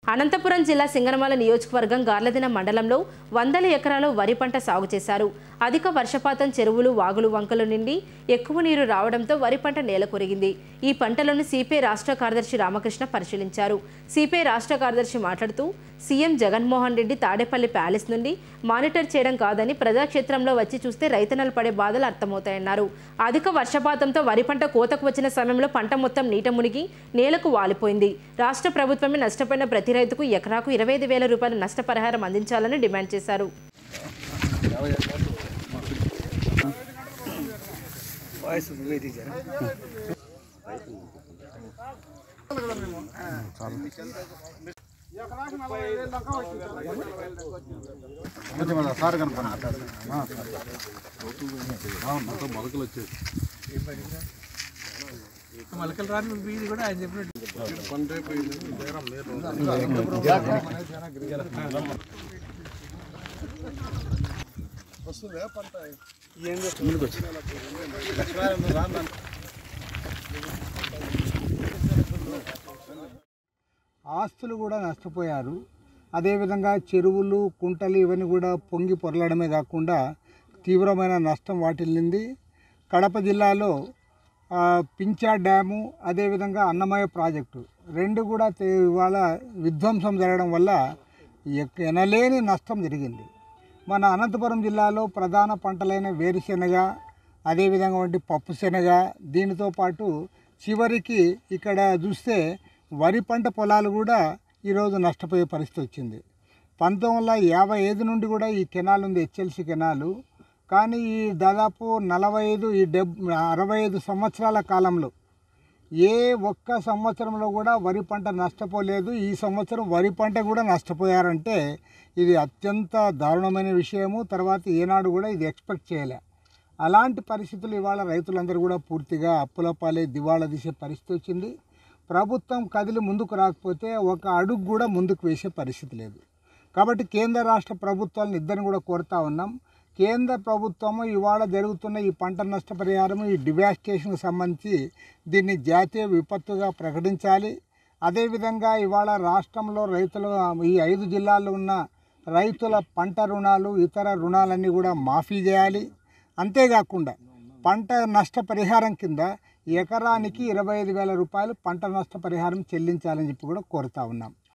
అనంతపురం జిల్లా సింగనమల నియోజకవర్గం గార్లదిన మండలంలో వందల ఎకరాలు వరి పంట సాగు చేశారు అధిక వర్షపాతం చెరువులు వాగులు వంకలు నిండి ఎక్కువ నీరు రావడంతో వరి పంట నేల కొరిగింది ఈ పంటలను సిపిఐ రాష్ట్ర కార్యదర్శి రామకృష్ణ పరిశీలించారు సిపిఐ రాష్ట్ర కార్యదర్శి మాట్లాడుతూ సీఎం జగన్మోహన్ రెడ్డి తాడేపల్లి ప్యాలెస్ నుండి మానిటర్ చేయడం కాదని ప్రజాక్షేత్రంలో వచ్చి చూస్తే రైతన్నలు పడే బాధలు అర్థమవుతాయన్నారు అధిక వర్షపాతంతో వరి పంట కోతకు వచ్చిన సమయంలో పంట మొత్తం నీట మునిగి నేలకు వాలిపోయింది రాష్ట్ర ప్రభుత్వమే నష్టపోయిన ప్రతి రైతుకు ఎకరాకు ఇరవై ఐదు వేల రూపాయల నష్టపరిహారం అందించాలని డిమాండ్ చేశారు వాయిస్ వేది జర సార్ కనుక మొలకలు వచ్చేది మొలకలు రాని వీధి కూడా ఆయన చెప్పినట్టు ఆస్తులు కూడా నష్టపోయారు అదేవిధంగా చెరువులు కుంటలు ఇవన్నీ కూడా పొంగి పొరలడమే కాకుండా తీవ్రమైన నష్టం వాటిల్లింది కడప జిల్లాలో ఆ, పించా డ్యాము అదేవిధంగా అన్నమయ్య ప్రాజెక్టు రెండు కూడా తే- ఇవాళ విధ్వంసం జరగడం వల్ల ఎక్- ఎనలేని నష్టం జరిగింది మన అనంతపురం జిల్లాలో ప్రధాన పంటలైన వేరుశెనగ అదేవిధంగా వంటి పప్పు శనగ దీనితో పాటు చివరికి ఇక్కడ చూస్తే వరి పంట పొలాలు కూడా ఈరోజు నష్టపోయే పరిస్థితి వచ్చింది పంతొమ్మిది వందల యాభై ఐదు నుండి కూడా ఈ కెనాల్ ఉంది హెచ్ఎల్సి కెనాలు కానీ ఈ దాదాపు నలభై ఐదు ఈ డెబ్ అరవై ఐదు సంవత్సరాల కాలంలో ఏ ఒక్క సంవత్సరంలో కూడా వరి పంట నష్టపోలేదు ఈ సంవత్సరం వరి పంట కూడా నష్టపోయారంటే ఇది అత్యంత దారుణమైన విషయము తర్వాత ఏనాడు కూడా ఇది ఎక్స్పెక్ట్ చేయలే అలాంటి పరిస్థితులు ఇవాళ రైతులందరూ కూడా పూర్తిగా అప్పుల పాలై దివాళా తీసే పరిస్థితి వచ్చింది ప్రభుత్వం కదిలి ముందుకు రాకపోతే ఒక అడుగు కూడా ముందుకు వేసే పరిస్థితి లేదు కాబట్టి కేంద్ర రాష్ట్ర ప్రభుత్వాలను ఇద్దరిని కూడా కోరుతా ఉన్నాం కేంద్ర ప్రభుత్వము ఇవాళ జరుగుతున్న ఈ పంట నష్టపరిహారం ఈ డివాస్టేషన్కి సంబంధించి దీన్ని జాతీయ విపత్తుగా ప్రకటించాలి అదేవిధంగా ఇవాళ రాష్ట్రంలో రైతులు ఈ ఐదు జిల్లాల్లో ఉన్న రైతుల పంట రుణాలు ఇతర రుణాలన్నీ కూడా మాఫీ చేయాలి అంతేకాకుండా పంట నష్టపరిహారం కింద ఎకరానికి ఇరవై ఐదు వేల రూపాయలు పంట నష్టపరిహారం చెల్లించాలని చెప్పి కూడా కోరుతా ఉన్నాం